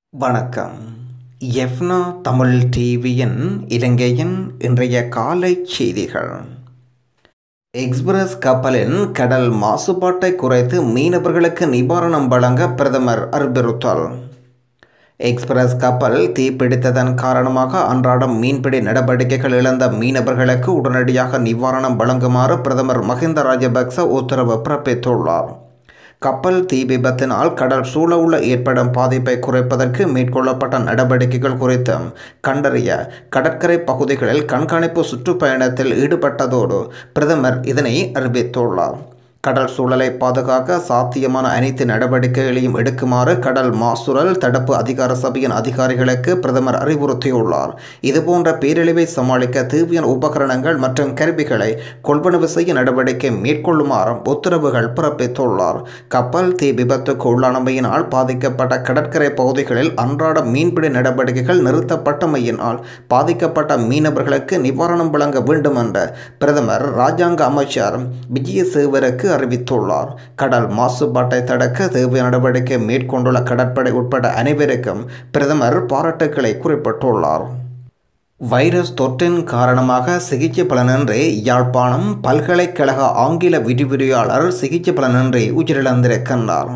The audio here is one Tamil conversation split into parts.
வணக்கம் எஃப்னா தமிழ் டிவியின் இலங்கையின் இன்றைய காலை செய்திகள் எக்ஸ்பிரஸ் கப்பலின் கடல் மாசுபாட்டை குறைத்து மீனவர்களுக்கு நிவாரணம் வழங்க பிரதமர் அறிவுறுத்தல் எக்ஸ்பிரஸ் கப்பல் தீப்பிடித்ததன் காரணமாக அன்றாடம் மீன்பிடி நடவடிக்கைகள் இழந்த மீனவர்களுக்கு உடனடியாக நிவாரணம் வழங்குமாறு பிரதமர் மஹிந்த ராஜபக்ச உத்தரவு பிறப்பித்துள்ளார் கப்பல் தீ விபத்தினால் கடல் சூழவுள்ள ஏற்படும் பாதிப்பை குறைப்பதற்கு மேற்கொள்ளப்பட்ட நடவடிக்கைகள் குறித்து கண்டறிய கடற்கரை பகுதிகளில் கண்காணிப்பு சுற்றுப்பயணத்தில் ஈடுபட்டதோடு பிரதமர் இதனை அறிவித்துள்ளார் கடல் சூழலை பாதுகாக்க சாத்தியமான அனைத்து நடவடிக்கைகளையும் எடுக்குமாறு கடல் மாசுரல் தடுப்பு அதிகார சபையின் அதிகாரிகளுக்கு பிரதமர் அறிவுறுத்தியுள்ளார் இதுபோன்ற பேரழிவை சமாளிக்க தேவையான உபகரணங்கள் மற்றும் கருவிகளை கொள்வனவு செய்ய நடவடிக்கை மேற்கொள்ளுமாறும் உத்தரவுகள் பிறப்பித்துள்ளார் கப்பல் தீ விபத்துக்கு உள்ளானமையினால் பாதிக்கப்பட்ட கடற்கரை பகுதிகளில் அன்றாட மீன்பிடி நடவடிக்கைகள் நிறுத்தப்பட்டமையினால் பாதிக்கப்பட்ட மீனவர்களுக்கு நிவாரணம் வழங்க வேண்டும் என்ற பிரதமர் ராஜாங்க அமைச்சர் விஜயசேகருக்கு அறிவித்துள்ளார் கடல் மாசுபாட்டை தடுக்க தேவையான நடவடிக்கை மேற்கொண்டுள்ள கடற்படை உட்பட அனைவருக்கும் பிரதமர் பாராட்டுக்களை குறிப்பிட்டுள்ளார் வைரஸ் தொற்றின் காரணமாக சிகிச்சை பலனின்றி யாழ்ப்பாணம் பல்கலைக்கழக ஆங்கில விரிவுரையாளர் சிகிச்சை பலனின்றி உயிரிழந்திருக்கின்றார்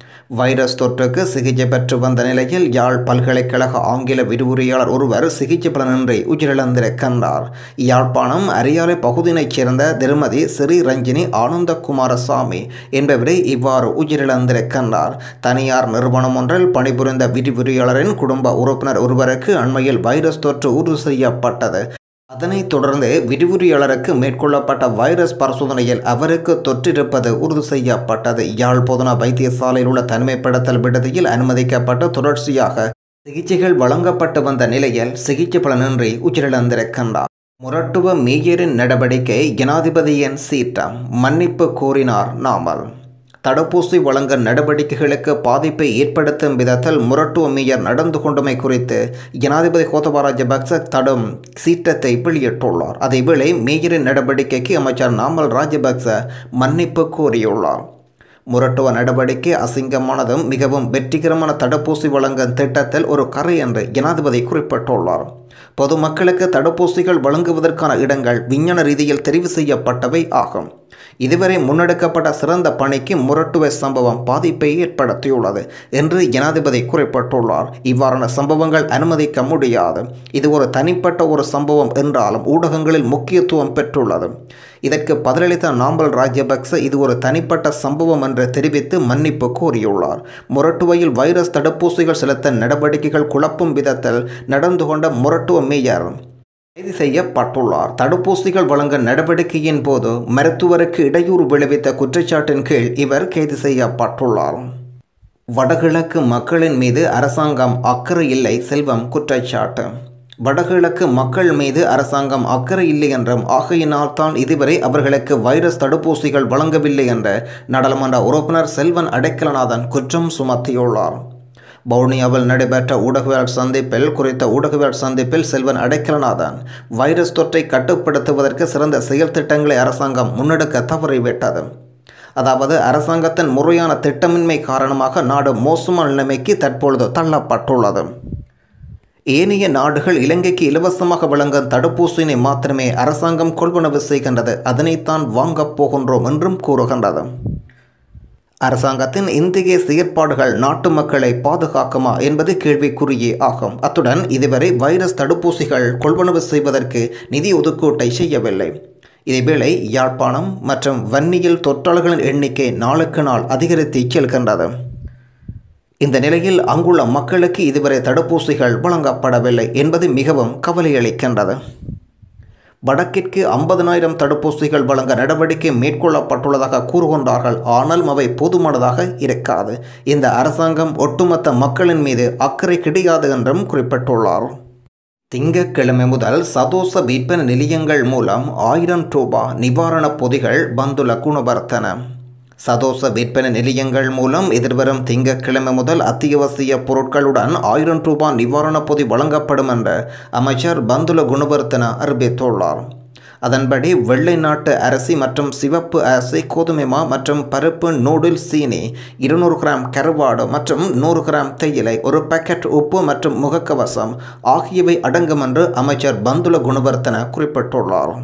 வைரஸ் தொற்றுக்கு சிகிச்சை பெற்று வந்த நிலையில் யாழ் பல்கலைக்கழக ஆங்கில விரிவுரையாளர் ஒருவர் சிகிச்சை பலனின்றி உயிரிழந்திருக்கின்றார் யாழ்ப்பாணம் அரியாலை பகுதியினைச் சேர்ந்த திருமதி ஸ்ரீ ரஞ்சினி ஆனந்தகுமாரசாமி என்பவரே இவ்வாறு உயிரிழந்திருக்கின்றார் தனியார் நிறுவனம் ஒன்றில் பணிபுரிந்த விரிவுரையாளரின் குடும்ப உறுப்பினர் ஒருவருக்கு அண்மையில் வைரஸ் தொற்று உறுதி செய்யப்பட்டது அதனைத் தொடர்ந்து விரிவுரையாளருக்கு மேற்கொள்ளப்பட்ட வைரஸ் பரிசோதனையில் அவருக்கு தொற்றிருப்பது உறுதி செய்யப்பட்டது யாழ் பொதுனா வைத்தியசாலையில் உள்ள தனிமைப்படுத்தல் விடுதியில் அனுமதிக்கப்பட்டு தொடர்ச்சியாக சிகிச்சைகள் வழங்கப்பட்டு வந்த நிலையில் சிகிச்சை பலனின்றி உயிரிழந்திருக்கின்றார் முரட்டுவ மேயரின் நடவடிக்கை ஜனாதிபதியின் சீற்றம் மன்னிப்பு கோரினார் நாமல் தடுப்பூசி வழங்க நடவடிக்கைகளுக்கு பாதிப்பை ஏற்படுத்தும் விதத்தில் முரட்டுவ மேயர் நடந்து கொண்டமை குறித்து ஜனாதிபதி கோத்தபா ராஜபக்ச தடும் சீற்றத்தை வெளியிட்டுள்ளார் அதேவேளை மேயரின் நடவடிக்கைக்கு அமைச்சர் நாமல் ராஜபக்ச மன்னிப்பு கோரியுள்ளார் முரட்டுவ நடவடிக்கை அசிங்கமானதும் மிகவும் வெற்றிகரமான தடுப்பூசி வழங்கும் திட்டத்தில் ஒரு கரை என்று ஜனாதிபதி குறிப்பிட்டுள்ளார் பொதுமக்களுக்கு தடுப்பூசிகள் வழங்குவதற்கான இடங்கள் விஞ்ஞான ரீதியில் தெரிவு செய்யப்பட்டவை ஆகும் இதுவரை முன்னெடுக்கப்பட்ட சிறந்த பணிக்கு முரட்டுவ சம்பவம் பாதிப்பை ஏற்படுத்தியுள்ளது என்று ஜனாதிபதி குறிப்பிட்டுள்ளார் இவ்வாறான சம்பவங்கள் அனுமதிக்க முடியாது இது ஒரு தனிப்பட்ட ஒரு சம்பவம் என்றாலும் ஊடகங்களில் முக்கியத்துவம் பெற்றுள்ளது இதற்கு பதிலளித்த நாம்பல் ராஜபக்ச இது ஒரு தனிப்பட்ட சம்பவம் என்று தெரிவித்து மன்னிப்பு கோரியுள்ளார் முரட்டுவையில் வைரஸ் தடுப்பூசிகள் செலுத்த நடவடிக்கைகள் குழப்பும் விதத்தில் நடந்து கொண்ட முரட்டுவ மேயர் கைது செய்யப்பட்டுள்ளார் தடுப்பூசிகள் வழங்க நடவடிக்கையின் போது மருத்துவருக்கு இடையூறு விளைவித்த குற்றச்சாட்டின் கீழ் இவர் கைது செய்யப்பட்டுள்ளார் வடகிழக்கு மக்களின் மீது அரசாங்கம் அக்கறை இல்லை செல்வம் குற்றச்சாட்டு வடகிழக்கு மக்கள் மீது அரசாங்கம் அக்கறை இல்லை என்றும் ஆகையினால் தான் இதுவரை அவர்களுக்கு வைரஸ் தடுப்பூசிகள் வழங்கவில்லை என்ற நாடாளுமன்ற உறுப்பினர் செல்வன் அடைக்கலநாதன் குற்றம் சுமத்தியுள்ளார் வவுனியாவில் நடைபெற்ற ஊடகவியல் சந்திப்பில் குறித்த ஊடகவியல் சந்திப்பில் செல்வன் அடைக்கலநாதன் வைரஸ் தொற்றை கட்டுப்படுத்துவதற்கு சிறந்த செயல் திட்டங்களை அரசாங்கம் முன்னெடுக்க தவறிவிட்டது அதாவது அரசாங்கத்தின் முறையான திட்டமின்மை காரணமாக நாடு மோசமான நிலைமைக்கு தற்பொழுது தள்ளப்பட்டுள்ளது ஏனைய நாடுகள் இலங்கைக்கு இலவசமாக வழங்கும் தடுப்பூசியினை மாத்திரமே அரசாங்கம் கொள்வனவு செய்கின்றது அதனைத்தான் வாங்கப் போகின்றோம் என்றும் கூறுகின்றது அரசாங்கத்தின் இந்திய செயற்பாடுகள் நாட்டு மக்களை பாதுகாக்குமா என்பது கேள்விக்குறியே ஆகும் அத்துடன் இதுவரை வைரஸ் தடுப்பூசிகள் கொள்வனவு செய்வதற்கு நிதி ஒதுக்கீட்டை செய்யவில்லை இதேவேளை யாழ்ப்பாணம் மற்றும் வன்னியில் தொற்றாளர்களின் எண்ணிக்கை நாளுக்கு நாள் அதிகரித்து செல்கின்றது இந்த நிலையில் அங்குள்ள மக்களுக்கு இதுவரை தடுப்பூசிகள் வழங்கப்படவில்லை என்பது மிகவும் கவலையளிக்கின்றது வடக்கிற்கு ஐம்பதனாயிரம் தடுப்பூசிகள் வழங்க நடவடிக்கை மேற்கொள்ளப்பட்டுள்ளதாக கூறுகின்றார்கள் ஆனால் அவை போதுமானதாக இருக்காது இந்த அரசாங்கம் ஒட்டுமொத்த மக்களின் மீது அக்கறை கிடையாது என்றும் குறிப்பிட்டுள்ளார் திங்கட்கிழமை முதல் சதோச விற்பனை நிலையங்கள் மூலம் ஆயிரம் ரூபாய் நிவாரணப் பொதிகள் பந்துல குணவர்த்தன சதோச விற்பனை நிலையங்கள் மூலம் எதிர்வரும் திங்கட்கிழமை முதல் அத்தியாவசிய பொருட்களுடன் ஆயிரம் ரூபாய் நிவாரணப் பொதி வழங்கப்படும் என்ற அமைச்சர் பந்துல குணவர்த்தன அறிவித்துள்ளார் அதன்படி வெள்ளை நாட்டு அரிசி மற்றும் சிவப்பு அரிசி கோதுமை மா மற்றும் பருப்பு நூடுல் சீனி இருநூறு கிராம் கருவாடு மற்றும் நூறு கிராம் தேயிலை ஒரு பாக்கெட் உப்பு மற்றும் முகக்கவசம் ஆகியவை அடங்கும் என்று அமைச்சர் பந்துல குணவர்த்தன குறிப்பிட்டுள்ளார்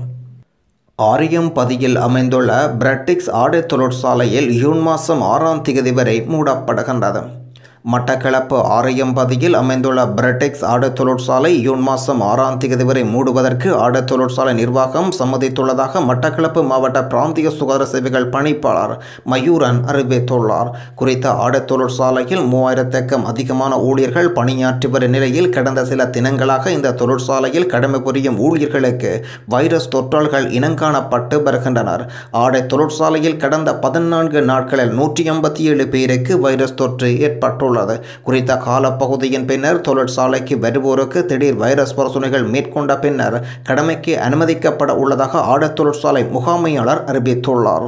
ஆரியம்பதியில் அமைந்துள்ள பிரெட்டிக்ஸ் ஆடை தொழிற்சாலையில் ஜூன் மாதம் ஆறாம் தேதி வரை மூடப்படுகின்றது மட்டக்களப்பு ஆரியம்பதியில் அமைந்துள்ள பிரெட்டெக்ஸ் ஆடை தொழிற்சாலை ஜூன் மாதம் ஆறாம் தேதி வரை மூடுவதற்கு ஆடை தொழிற்சாலை நிர்வாகம் சம்மதித்துள்ளதாக மட்டக்களப்பு மாவட்ட பிராந்திய சுகாதார சேவைகள் பணிப்பாளர் மயூரன் அறிவித்துள்ளார் குறித்த ஆடை தொழிற்சாலையில் மூவாயிரத்துக்கும் அதிகமான ஊழியர்கள் பணியாற்றி வரும் நிலையில் கடந்த சில தினங்களாக இந்த தொழிற்சாலையில் கடமை புரியும் ஊழியர்களுக்கு வைரஸ் தொற்றால்கள் இனங்காணப்பட்டு வருகின்றனர் ஆடை தொழிற்சாலையில் கடந்த பதினான்கு நாட்களில் நூற்றி ஐம்பத்தி ஏழு பேருக்கு வைரஸ் தொற்று ஏற்பட்டுள்ளது உள்ளது குறித்த காலப்பகுதியின் பின்னர் தொழிற்சாலைக்கு வருவோருக்கு திடீர் வைரஸ் பரிசோதனைகள் மேற்கொண்ட பின்னர் கடமைக்கு அனுமதிக்கப்பட உள்ளதாக ஆடை தொழிற்சாலை முகாமையாளர் அறிவித்துள்ளார்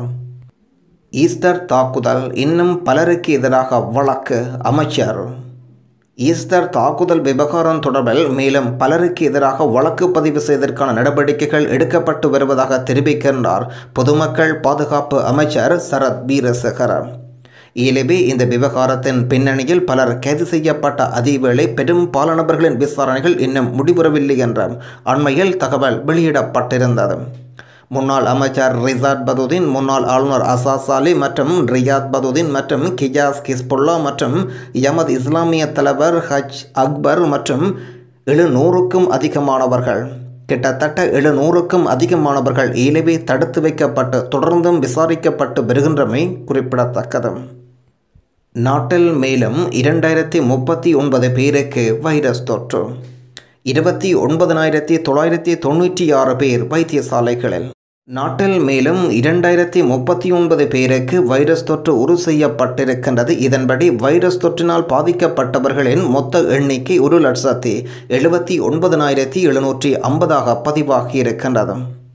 ஈஸ்டர் தாக்குதல் இன்னும் பலருக்கு எதிராக வழக்கு அமைச்சர் ஈஸ்டர் தாக்குதல் விவகாரம் தொடர்பில் மேலும் பலருக்கு எதிராக வழக்கு பதிவு செய்வதற்கான நடவடிக்கைகள் எடுக்கப்பட்டு வருவதாக தெரிவிக்கின்றார் பொதுமக்கள் பாதுகாப்பு அமைச்சர் சரத் வீரசேகர இயலவே இந்த விவகாரத்தின் பின்னணியில் பலர் கைது செய்யப்பட்ட அதேவேளை பெரும்பாலானவர்களின் விசாரணைகள் இன்னும் முடிவுறவில்லை என்ற அண்மையில் தகவல் வெளியிடப்பட்டிருந்தது முன்னாள் அமைச்சர் ரிசாட் பதுதீன் முன்னாள் ஆளுநர் அசாஸ் அலி மற்றும் ரியாத் பதுதீன் மற்றும் கிஜாஸ் கிஸ்புல்லா மற்றும் யமத் இஸ்லாமிய தலைவர் ஹஜ் அக்பர் மற்றும் எழுநூறுக்கும் அதிகமானவர்கள் கிட்டத்தட்ட எழுநூறுக்கும் அதிகமானவர்கள் இயலவே தடுத்து வைக்கப்பட்டு தொடர்ந்தும் விசாரிக்கப்பட்டு வருகின்றமை குறிப்பிடத்தக்கது நாட்டில் மேலும் இரண்டாயிரத்தி முப்பத்தி ஒன்பது பேருக்கு வைரஸ் தொற்று இருபத்தி ஒன்பதனாயிரத்தி தொள்ளாயிரத்தி தொண்ணூற்றி ஆறு பேர் வைத்தியசாலைகளில் நாட்டில் மேலும் இரண்டாயிரத்தி முப்பத்தி ஒன்பது பேருக்கு வைரஸ் தொற்று உறுதி செய்யப்பட்டிருக்கின்றது இதன்படி வைரஸ் தொற்றினால் பாதிக்கப்பட்டவர்களின் மொத்த எண்ணிக்கை ஒரு லட்சத்தி எழுபத்தி ஒன்பதனாயிரத்தி எழுநூற்றி ஐம்பதாக பதிவாகியிருக்கின்றது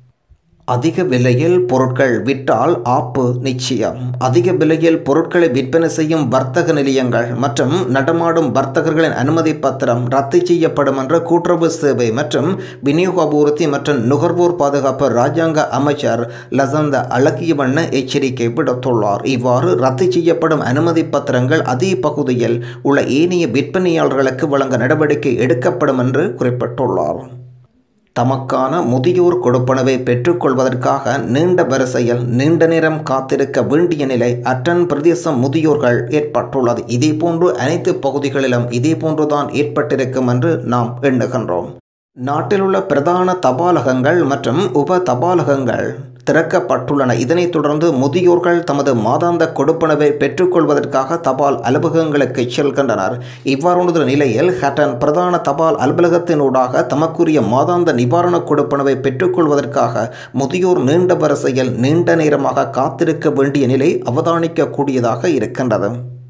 அதிக விலையில் பொருட்கள் விற்றால் ஆப்பு நிச்சயம் அதிக விலையில் பொருட்களை விற்பனை செய்யும் வர்த்தக நிலையங்கள் மற்றும் நடமாடும் வர்த்தகர்களின் அனுமதி பத்திரம் ரத்து செய்யப்படும் என்ற கூட்டுறவு சேவை மற்றும் விநியோக அபிவிருத்தி மற்றும் நுகர்வோர் பாதுகாப்பு ராஜாங்க அமைச்சர் லசந்த அழகியவண்ண எச்சரிக்கை விடுத்துள்ளார் இவ்வாறு ரத்து செய்யப்படும் அனுமதி பத்திரங்கள் அதே பகுதியில் உள்ள ஏனைய விற்பனையாளர்களுக்கு வழங்க நடவடிக்கை எடுக்கப்படும் என்று குறிப்பிட்டுள்ளார் தமக்கான முதியோர் கொடுப்பனவை பெற்றுக்கொள்வதற்காக நீண்ட வரிசையில் நீண்ட நேரம் காத்திருக்க வேண்டிய நிலை அட்டன் பிரதேச முதியோர்கள் ஏற்பட்டுள்ளது இதேபோன்று அனைத்து பகுதிகளிலும் இதேபோன்றுதான் ஏற்பட்டிருக்கும் என்று நாம் எண்ணுகின்றோம் நாட்டிலுள்ள பிரதான தபாலகங்கள் மற்றும் உப தபாலகங்கள் திறக்கப்பட்டுள்ளன இதனைத் தொடர்ந்து முதியோர்கள் தமது மாதாந்த கொடுப்பனவை பெற்றுக்கொள்வதற்காக தபால் அலுவலகங்களுக்கு செல்கின்றனர் இவ்வாறான நிலையில் ஹட்டன் பிரதான தபால் அலுவலகத்தினூடாக தமக்குரிய மாதாந்த நிவாரண கொடுப்பனவை பெற்றுக்கொள்வதற்காக முதியோர் நீண்ட வரிசையில் நீண்ட நேரமாக காத்திருக்க வேண்டிய நிலை அவதானிக்கக்கூடியதாக இருக்கின்றது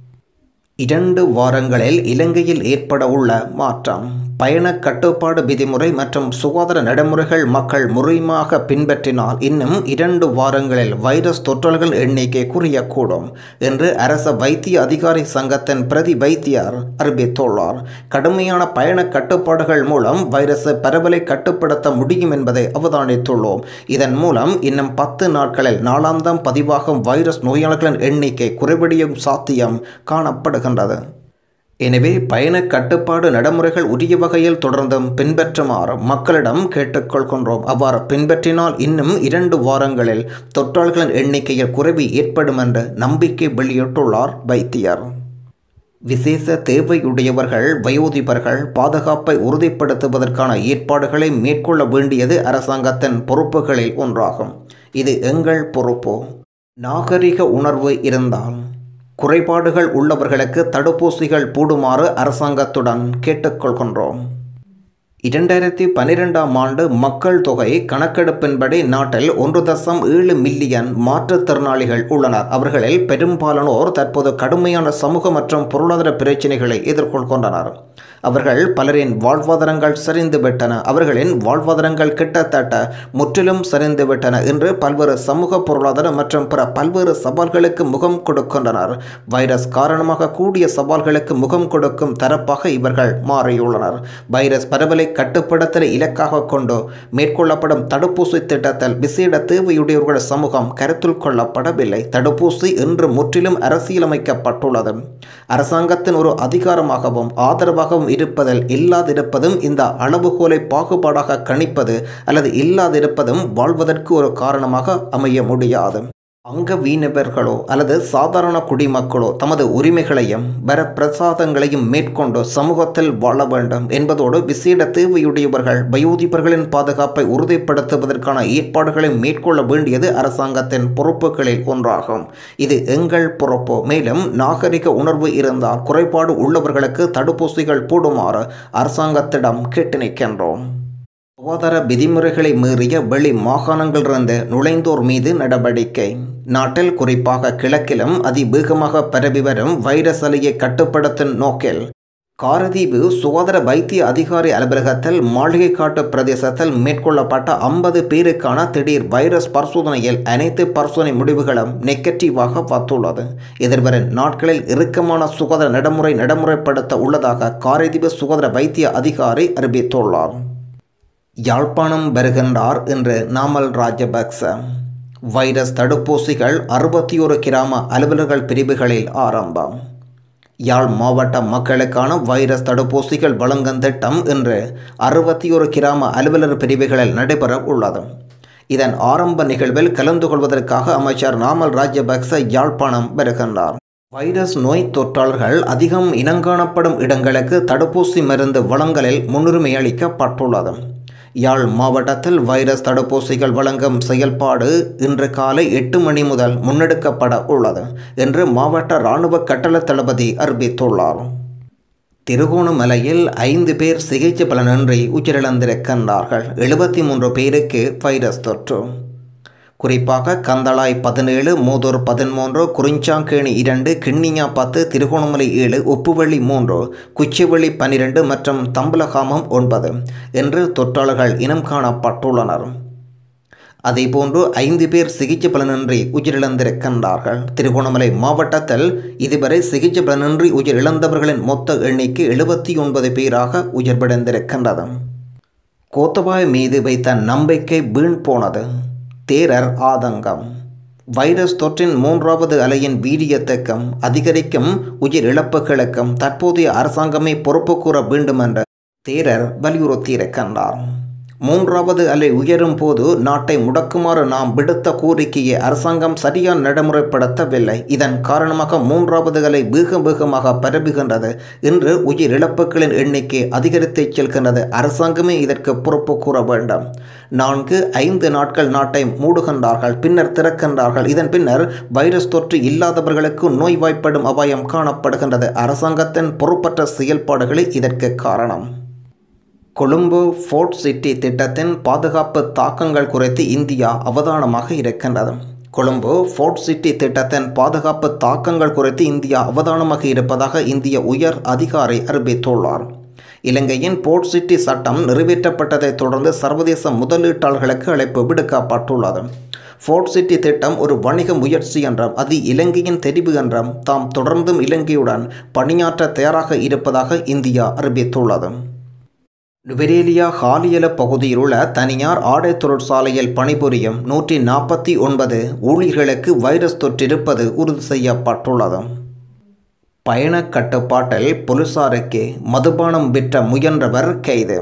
இரண்டு வாரங்களில் இலங்கையில் ஏற்பட உள்ள மாற்றம் பயண கட்டுப்பாடு விதிமுறை மற்றும் சுகாதார நடைமுறைகள் மக்கள் முறையாக பின்பற்றினால் இன்னும் இரண்டு வாரங்களில் வைரஸ் தொற்றல்கள் எண்ணிக்கை குறையக்கூடும் என்று அரச வைத்திய அதிகாரி சங்கத்தின் பிரதி வைத்தியர் அறிவித்துள்ளார் கடுமையான பயண கட்டுப்பாடுகள் மூலம் வைரஸ் பரவலை கட்டுப்படுத்த முடியும் என்பதை அவதானித்துள்ளோம் இதன் மூலம் இன்னும் பத்து நாட்களில் நாளாந்தம் பதிவாகும் வைரஸ் நோயாளர்களின் எண்ணிக்கை குறைவடையும் சாத்தியம் காணப்படுகின்றது எனவே பயண கட்டுப்பாடு நடைமுறைகள் உரிய வகையில் தொடர்ந்தும் பின்பற்றுமாறு மக்களிடம் கேட்டுக்கொள்கின்றோம் அவ்வாறு பின்பற்றினால் இன்னும் இரண்டு வாரங்களில் தொற்றாளர்களின் எண்ணிக்கையில் குறைவு ஏற்படும் என்று நம்பிக்கை வெளியிட்டுள்ளார் வைத்தியர் விசேஷ தேவையுடையவர்கள் வயோதிபர்கள் பாதுகாப்பை உறுதிப்படுத்துவதற்கான ஏற்பாடுகளை மேற்கொள்ள வேண்டியது அரசாங்கத்தின் பொறுப்புகளில் ஒன்றாகும் இது எங்கள் பொறுப்பு நாகரிக உணர்வு இருந்தால் குறைபாடுகள் உள்ளவர்களுக்கு தடுப்பூசிகள் போடுமாறு அரசாங்கத்துடன் கேட்டுக்கொள்கின்றோம் இரண்டாயிரத்தி பன்னிரெண்டாம் ஆண்டு மக்கள் தொகை கணக்கெடுப்பின்படி நாட்டில் ஒன்று தசம் ஏழு மில்லியன் மாற்றுத்திறனாளிகள் உள்ளனர் அவர்களில் பெரும்பாலானோர் தற்போது கடுமையான சமூக மற்றும் பொருளாதார பிரச்சினைகளை எதிர்கொள்கின்றனர் அவர்கள் பலரின் வாழ்வாதாரங்கள் சரிந்துவிட்டன அவர்களின் வாழ்வாதாரங்கள் கிட்டத்தட்ட முற்றிலும் சரிந்துவிட்டன என்று பல்வேறு சமூக பொருளாதார மற்றும் பிற பல்வேறு சவால்களுக்கு முகம் கொடுக்கின்றனர் வைரஸ் காரணமாக கூடிய சவால்களுக்கு முகம் கொடுக்கும் தரப்பாக இவர்கள் மாறியுள்ளனர் வைரஸ் பரவலை கட்டுப்படுத்தலை இலக்காக கொண்டு மேற்கொள்ளப்படும் தடுப்பூசி திட்டத்தில் விசேட தேவையுடையவர்கள் சமூகம் கருத்தில் கொள்ளப்படவில்லை தடுப்பூசி இன்று முற்றிலும் அரசியலமைக்கப்பட்டுள்ளது அரசாங்கத்தின் ஒரு அதிகாரமாகவும் ஆதரவாகவும் இருப்பதில் இல்லாதிருப்பதும் இந்த அளவுகோலை பாகுபாடாக கணிப்பது அல்லது இல்லாதிருப்பதும் வாழ்வதற்கு ஒரு காரணமாக அமைய முடியாது அங்கவீனவர்களோ அல்லது சாதாரண குடிமக்களோ தமது உரிமைகளையும் வரப்பிரசாதங்களையும் மேற்கொண்டு சமூகத்தில் வாழ வேண்டும் என்பதோடு விசேட தேவையுடையவர்கள் வயோதிபர்களின் பாதுகாப்பை உறுதிப்படுத்துவதற்கான ஏற்பாடுகளை மேற்கொள்ள வேண்டியது அரசாங்கத்தின் பொறுப்புகளில் ஒன்றாகும் இது எங்கள் பொறுப்பு மேலும் நாகரிக உணர்வு இருந்தால் குறைபாடு உள்ளவர்களுக்கு தடுப்பூசிகள் போடுமாறு அரசாங்கத்திடம் கேட்டு நிற்கின்றோம் சுகாதார விதிமுறைகளை மீறிய வெளி மாகாணங்களிலிருந்து நுழைந்தோர் மீது நடவடிக்கை நாட்டில் குறிப்பாக கிழக்கிலும் அதிவேகமாக பரவி வரும் வைரஸ் அலையை கட்டுப்படுத்தும் நோக்கில் காரதீவு சுகாதார வைத்திய அதிகாரி அலுவலகத்தில் மாளிகைக்காட்டு பிரதேசத்தில் மேற்கொள்ளப்பட்ட ஐம்பது பேருக்கான திடீர் வைரஸ் பரிசோதனையில் அனைத்து பரிசோதனை முடிவுகளும் நெகட்டிவாக வந்துள்ளது எதிர்வரும் நாட்களில் இறுக்கமான சுகாதார நடைமுறை நடைமுறைப்படுத்த உள்ளதாக காரதீவு சுகாதார வைத்திய அதிகாரி அறிவித்துள்ளார் யாழ்ப்பாணம் வருகின்றார் என்று நாமல் ராஜபக்ச வைரஸ் தடுப்பூசிகள் அறுபத்தி ஒரு கிராம அலுவலர்கள் பிரிவுகளில் ஆரம்பம் யாழ் மாவட்ட மக்களுக்கான வைரஸ் தடுப்பூசிகள் வழங்கும் திட்டம் இன்று அறுபத்தி ஒரு கிராம அலுவலர் பிரிவுகளில் நடைபெற உள்ளது இதன் ஆரம்ப நிகழ்வில் கலந்து கொள்வதற்காக அமைச்சர் நாமல் ராஜபக்ச யாழ்ப்பாணம் வருகின்றார் வைரஸ் நோய் தொற்றாளர்கள் அதிகம் இனங்காணப்படும் இடங்களுக்கு தடுப்பூசி மருந்து வழங்கலில் முன்னுரிமை அளிக்கப்பட்டுள்ளது யாழ் மாவட்டத்தில் வைரஸ் தடுப்பூசிகள் வழங்கும் செயல்பாடு இன்று காலை எட்டு மணி முதல் முன்னெடுக்கப்பட உள்ளது என்று மாவட்ட இராணுவ கட்டள தளபதி அறிவித்துள்ளார் திருகோணமலையில் ஐந்து பேர் சிகிச்சை பலனின்றி உயிரிழந்திருக்கின்றார்கள் எழுபத்தி மூன்று பேருக்கு வைரஸ் தொற்று குறிப்பாக கந்தளாய் பதினேழு மூதூர் பதிமூன்று குறிஞ்சாங்கேணி இரண்டு கிண்ணியா பத்து திருகோணமலை ஏழு உப்புவள்ளி மூன்று குச்சிவள்ளி பன்னிரண்டு மற்றும் தம்பலகாமம் ஒன்பது என்று தொற்றாளர்கள் இனம் காணப்பட்டுள்ளனர் அதேபோன்று ஐந்து பேர் சிகிச்சை பலனின்றி உயிரிழந்திருக்கின்றார்கள் திருகோணமலை மாவட்டத்தில் இதுவரை சிகிச்சை பலனின்றி உயிரிழந்தவர்களின் மொத்த எண்ணிக்கை எழுபத்தி ஒன்பது பேராக உயர்வடைந்திருக்கின்றது கோத்தபாய் மீது வைத்த நம்பிக்கை வீண் போனது தேரர் ஆதங்கம் வைரஸ் தொற்றின் மூன்றாவது அலையின் வீரியத்துக்கும் அதிகரிக்கும் உயிரிழப்புகளுக்கும் தற்போதைய அரசாங்கமே பொறுப்பு கூற வேண்டும் என்ற தேரர் வலியுறுத்தியிருக்கின்றார் மூன்றாவது அலை உயரும் போது நாட்டை முடக்குமாறு நாம் விடுத்த கோரிக்கையை அரசாங்கம் சரியாக நடைமுறைப்படுத்தவில்லை இதன் காரணமாக மூன்றாவது அலை வேக வேகமாக பரவுகின்றது இன்று உயிரிழப்புகளின் எண்ணிக்கை அதிகரித்து செல்கின்றது அரசாங்கமே இதற்கு பொறுப்பு கூற வேண்டும் நான்கு ஐந்து நாட்கள் நாட்டை மூடுகின்றார்கள் பின்னர் திறக்கின்றார்கள் இதன் பின்னர் வைரஸ் தொற்று இல்லாதவர்களுக்கு நோய்வாய்ப்படும் அபாயம் காணப்படுகின்றது அரசாங்கத்தின் பொறுப்பற்ற செயல்பாடுகளே இதற்கு காரணம் கொழும்பு ஃபோர்ட் சிட்டி திட்டத்தின் பாதுகாப்பு தாக்கங்கள் குறித்து இந்தியா அவதானமாக இருக்கின்றது கொழும்பு ஃபோர்ட் சிட்டி திட்டத்தின் பாதுகாப்பு தாக்கங்கள் குறித்து இந்தியா அவதானமாக இருப்பதாக இந்திய உயர் அதிகாரி அறிவித்துள்ளார் இலங்கையின் போர்ட் சிட்டி சட்டம் நிறைவேற்றப்பட்டதைத் தொடர்ந்து சர்வதேச முதலீட்டாளர்களுக்கு அழைப்பு விடுக்கப்பட்டுள்ளது ஃபோர்ட் சிட்டி திட்டம் ஒரு வணிக முயற்சி என்றும் அது இலங்கையின் தெரிவு என்றும் தாம் தொடர்ந்தும் இலங்கையுடன் பணியாற்ற தயாராக இருப்பதாக இந்தியா அறிவித்துள்ளது நுவரேலியா ஹாலியல பகுதியில் உள்ள தனியார் ஆடை தொழிற்சாலையில் பணிபுரியும் நூற்றி நாற்பத்தி ஒன்பது ஊழியர்களுக்கு வைரஸ் தொற்றிருப்பது உறுதி செய்யப்பட்டுள்ளது பயண கட்டுப்பாட்டில் போலீசாருக்கு மதுபானம் விற்ற முயன்றவர் கைது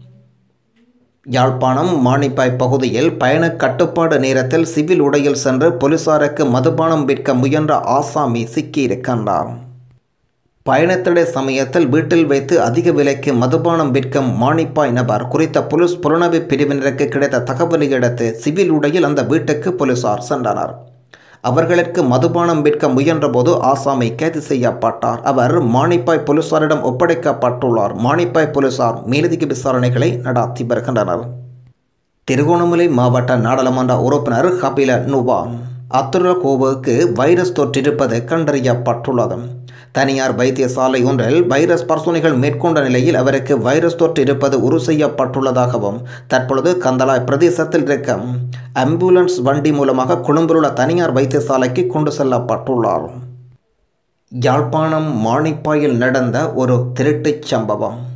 யாழ்ப்பாணம் மானிப்பாய் பகுதியில் பயண கட்டுப்பாடு நேரத்தில் சிவில் உடையில் சென்று போலீசாருக்கு மதுபானம் விற்க முயன்ற ஆசாமி சிக்கியிருக்கின்றார் பயணத்தடை சமயத்தில் வீட்டில் வைத்து அதிக விலைக்கு மதுபானம் விற்கும் மானிப்பாய் நபர் குறித்த போலீஸ் புலனவி பிரிவினருக்கு கிடைத்த தகவலை அடுத்து சிவில் உடையில் அந்த வீட்டுக்கு போலீசார் சென்றனர் அவர்களுக்கு மதுபானம் விற்க முயன்றபோது ஆசாமி கைது செய்யப்பட்டார் அவர் மானிப்பாய் போலீசாரிடம் ஒப்படைக்கப்பட்டுள்ளார் மானிப்பாய் போலீசார் மேலதிக விசாரணைகளை நடாத்தி வருகின்றனர் திருகோணமலை மாவட்ட நாடாளுமன்ற உறுப்பினர் கபில நுவான் அத்துரகோவுக்கு வைரஸ் தொற்றிருப்பது கண்டறியப்பட்டுள்ளது தனியார் வைத்தியசாலை ஒன்றில் வைரஸ் பரிசோதனைகள் மேற்கொண்ட நிலையில் அவருக்கு வைரஸ் தொற்று இருப்பது உறுதி செய்யப்பட்டுள்ளதாகவும் தற்பொழுது கந்தலாய் பிரதேசத்தில் இருக்கும் ஆம்புலன்ஸ் வண்டி மூலமாக கொழும்பில் உள்ள தனியார் வைத்தியசாலைக்கு கொண்டு செல்லப்பட்டுள்ளார் யாழ்ப்பாணம் மானிப்பாயில் நடந்த ஒரு திருட்டுச் சம்பவம்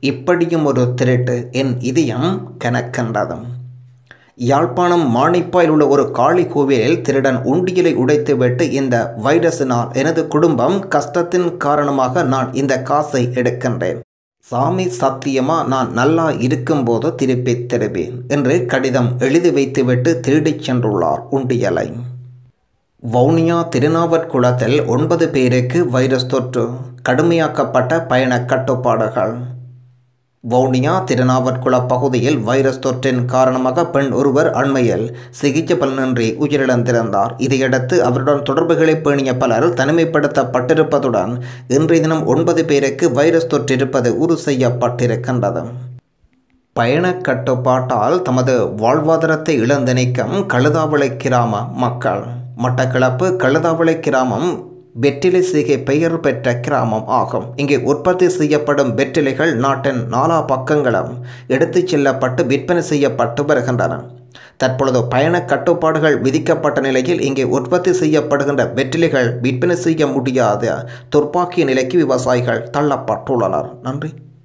இப்படியும் ஒரு திருட்டு என் இதயம் கனக்கின்றது யாழ்ப்பாணம் மாணிப்பாயில் உள்ள ஒரு காளி கோவிலில் திருடன் உண்டியலை உடைத்துவிட்டு இந்த வைரஸினால் எனது குடும்பம் கஷ்டத்தின் காரணமாக நான் இந்த காசை எடுக்கின்றேன் சாமி சத்தியமா நான் நல்லா இருக்கும்போது திருப்பி தருவேன் என்று கடிதம் எழுதி வைத்துவிட்டு திருடிச் சென்றுள்ளார் உண்டியலை வவுனியா திருநாவற்குளத்தில் ஒன்பது பேருக்கு வைரஸ் தொற்று கடுமையாக்கப்பட்ட பயண கட்டுப்பாடுகள் வவுனியா திருநாவற்குள பகுதியில் வைரஸ் தொற்றின் காரணமாக பெண் ஒருவர் அண்மையில் சிகிச்சை பலனின்றி உயிரிழந்திருந்தார் இதையடுத்து அவருடன் தொடர்புகளை பேணிய பலர் தனிமைப்படுத்தப்பட்டிருப்பதுடன் இன்றைய தினம் ஒன்பது பேருக்கு வைரஸ் தொற்றிருப்பது உறுதி செய்யப்பட்டிருக்கின்றது பயண கட்டுப்பாட்டால் தமது வாழ்வாதாரத்தை இழந்து நிற்கும் கழுதாவளை கிராம மக்கள் மட்டக்களப்பு கழுதாவளை கிராமம் வெற்றிலை சிகை பெயர் பெற்ற கிராமம் ஆகும் இங்கே உற்பத்தி செய்யப்படும் வெற்றிலைகள் நாட்டின் நாலா பக்கங்களும் எடுத்துச் செல்லப்பட்டு விற்பனை செய்யப்பட்டு வருகின்றன தற்பொழுது பயண கட்டுப்பாடுகள் விதிக்கப்பட்ட நிலையில் இங்கே உற்பத்தி செய்யப்படுகின்ற வெற்றிலைகள் விற்பனை செய்ய முடியாத துர்ப்பாக்கிய நிலைக்கு விவசாயிகள் தள்ளப்பட்டுள்ளனர் நன்றி